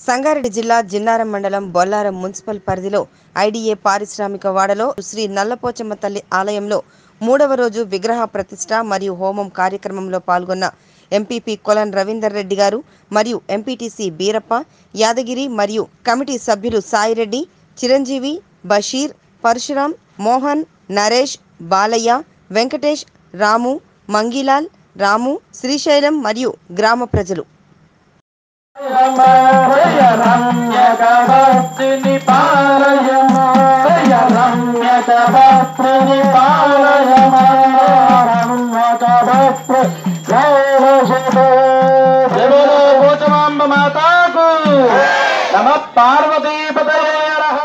సంగారెడ్డి జిల్లా జిన్నారం మండలం బొల్లారం మున్సిపల్ పరిధిలో ఐడీఏ పారిశ్రామిక వాడలో శ్రీ నల్లపోచమ్మ తల్లి ఆలయంలో మూడవ రోజు విగ్రహ ప్రతిష్ట మరియు హోమం కార్యక్రమంలో పాల్గొన్న ఎంపీపీ కొలన్ రవీందర్ రెడ్డి గారు మరియు ఎంపీటీసీ బీరప్ప యాదగిరి మరియు కమిటీ సభ్యులు సాయిరెడ్డి చిరంజీవి బషీర్ పరశురాం మోహన్ నరేష్ బాలయ్య వెంకటేష్ రాము మంగీలాల్ రాము శ్రీశైలం మరియు గ్రామ ప్రజలు రమ్యకభక్తిని పాలయమ రమ్యకభక్తిని పాలయమ రమ్యకభక్తి భూతమాంబ మాతాకు నమ పార్వతీపతయే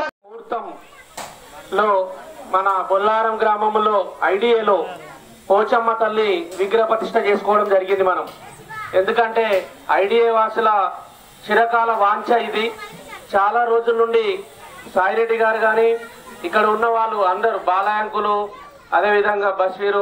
ముహూర్తంలో మన బొల్లారం గ్రామంలో ఐడిఏలో పోచమ్మ తల్లి విగ్రహ ప్రతిష్ట చేసుకోవడం జరిగింది మనం ఎందుకంటే ఐడిఏ వాసుల చిరకాల వాంఛ ఇది చాలా రోజుల నుండి సాయిరెడ్డి గారు కానీ ఇక్కడ ఉన్న వాళ్ళు అందరూ బాలయాంకులు అదేవిధంగా బషీరు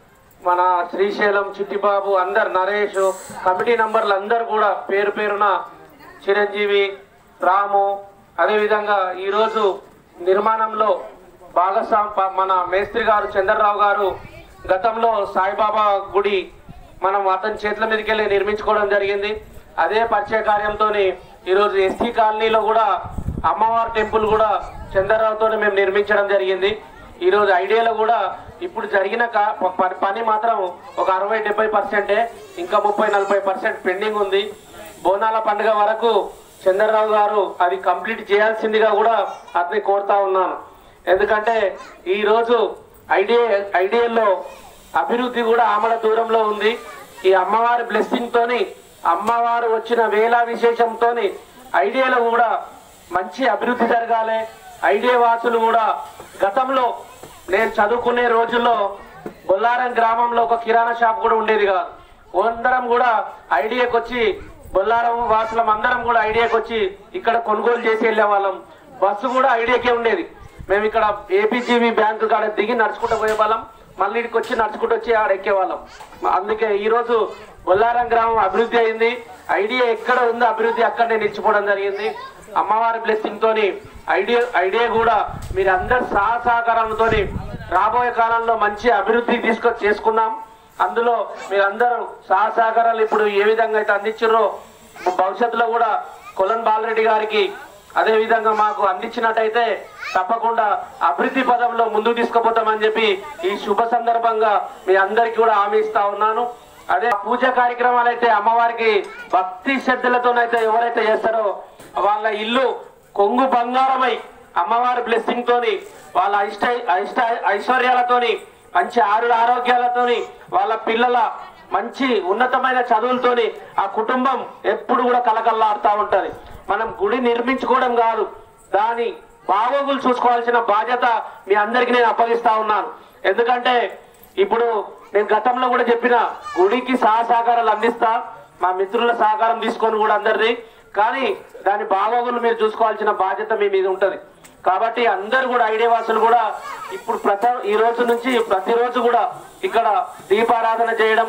మన శ్రీశైలం చిట్టిబాబు అందరు నరేష్ కమిటీ నంబర్లు అందరు కూడా పేరు పేరున చిరంజీవి రాము అదేవిధంగా ఈరోజు నిర్మాణంలో భాగస్వామ్ ప- మన మేస్త్రి గారు చంద్రరావు గారు గతంలో సాయిబాబా గుడి మనం అతని చేతుల మీదకి వెళ్ళి నిర్మించుకోవడం జరిగింది అదే పరిచయ కార్యంతో ఈరోజు ఎస్టీ కాలనీలో కూడా అమ్మవారి టెంపుల్ కూడా చంద్రరావుతో మేము నిర్మించడం జరిగింది ఈరోజు ఐడియాలో కూడా ఇప్పుడు జరిగిన కా- ప- పని మాత్రం ఒక అరవై డెబ్బై పర్సెంటే ఇంకా ముప్పై నలభై పర్సెంట్ పెండింగ్ ఉంది బోనాల పండుగ వరకు చంద్రరావు గారు అది కంప్లీట్ చేయాల్సిందిగా కూడా అతన్ని కోరుతా ఉన్నాను ఎందుకంటే ఈ రోజు ఐడియా ఐడియల్లో అభివృద్ధి కూడా ఆమడ దూరంలో ఉంది ఈ అమ్మవారి బ్లెస్సింగ్ తోని అమ్మవారు వచ్చిన వేళ విశేషంతోని ఐడియాలో కూడా మంచి అభివృద్ధి జరగాలి ఐడియా వాసులు కూడా గతంలో నేను చదువుకునే రోజుల్లో బొల్లారం గ్రామంలో ఒక కిరాణా షాప్ కూడా ఉండేది కాదు అందరం కూడా ఐడియాకి వచ్చి బొల్లారం వాసులం అందరం కూడా ఐడియాకి వచ్చి ఇక్కడ కొనుగోలు చేసి వెళ్ళే వాళ్ళం బస్సు కూడా ఐడియాకే ఉండేది మేము ఇక్కడ ఏపీజీవి బ్యాంకు కాడ దిగి నడుచుకుంటూ పోయే వాళ్ళం మళ్ళీ ఇక్కడికి వచ్చి నడుచుకుంటూ వచ్చి ఆడ ఎక్కే వాళ్ళం అందుకే ఈ రోజు బొల్లారం గ్రామం అభివృద్ధి అయింది ఐడియా ఎక్కడ ఉందో అభివృద్ధి అక్కడనే నిలిచిపోవడం జరిగింది అమ్మవారి బ్లెస్సింగ్ తోని ఐడియా ఐడియా కూడా మీరు అందరు సహసహకారంతో రాబోయే కాలంలో మంచి అభివృద్ధి తీసుకొచ్చి చేసుకున్నాం అందులో మీరందరూ సహసహకారాలు ఇప్పుడు ఏ విధంగా అయితే అందించారో భవిష్యత్తులో కూడా కొలన్ బాలరెడ్డి గారికి అదే విధంగా మాకు అందించినట్టయితే తప్పకుండా అభివృద్ధి పదంలో ముందుకు తీసుకుపోతామని చెప్పి ఈ శుభ సందర్భంగా మీ అందరికీ కూడా హామీ ఇస్తా ఉన్నాను అదే పూజ కార్యక్రమాలు అయితే అమ్మవారికి భక్తి శ్రద్ధలతోనైతే ఎవరైతే చేస్తారో వాళ్ళ ఇల్లు కొంగు బంగారమై అమ్మవారి బ్లెస్సింగ్ తోని వాళ్ళ ఇష్ట ఇష్ట ఐశ్వర్యాలతోని మంచి ఆరుడు ఆరోగ్యాలతోని వాళ్ళ పిల్లల మంచి ఉన్నతమైన చదువులతోని ఆ కుటుంబం ఎప్పుడు కూడా కలకల్లాడుతూ ఉంటది మనం గుడి నిర్మించుకోవడం కాదు దాని బాగోగులు చూసుకోవాల్సిన బాధ్యత మీ అందరికి నేను అప్పగిస్తా ఉన్నాను ఎందుకంటే ఇప్పుడు నేను గతంలో కూడా చెప్పిన గుడికి సహసహకారాలు అందిస్తా మా మిత్రుల సహకారం తీసుకొని కూడా అందరిది కానీ దాని బాగోగులు మీరు చూసుకోవాల్సిన బాధ్యత మీ మీద ఉంటది కాబట్టి అందరు కూడా ఐడియా వాసులు కూడా ఇప్పుడు ప్రతి ఈ రోజు నుంచి ప్రతిరోజు కూడా ఇక్కడ దీపారాధన చేయడం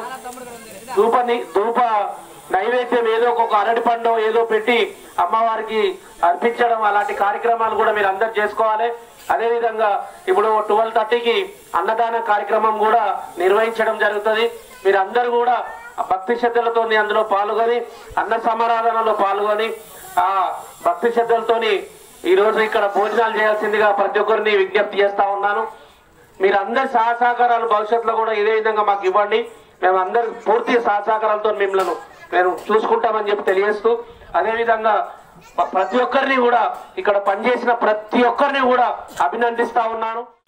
ధూప ని- ధూప నైవేద్యం ఏదో ఒక అరటి పండు ఏదో పెట్టి అమ్మవారికి అర్పించడం అలాంటి కార్యక్రమాలు కూడా మీరు అందరు చేసుకోవాలి అదే విధంగా ఇప్పుడు ట్వెల్వ్ థర్టీకి అన్నదాన కార్యక్రమం కూడా నిర్వహించడం జరుగుతుంది మీరు అందరు కూడా ఆ భక్తి శ్రద్ధలతో అందులో పాల్గొని అన్న సమారాధనలో పాల్గొని ఆ భక్తి శ్రద్ధలతోని ఈ రోజు ఇక్కడ భోజనాలు చేయాల్సిందిగా ప్రతి ఒక్కరిని విజ్ఞప్తి చేస్తా ఉన్నాను మీరు అందరి సహసహకారాలు భవిష్యత్తులో కూడా ఇదే విధంగా మాకు ఇవ్వండి మేము అందరి పూర్తి సహసహకారాలతో మిమ్మల్ని మేము చూసుకుంటామని చెప్పి తెలియజేస్తూ అదేవిధంగా ప- ప్రతి ఒక్కరిని కూడా ఇక్కడ పనిచేసిన ప్రతి ఒక్కరిని కూడా అభినందిస్తా ఉన్నాను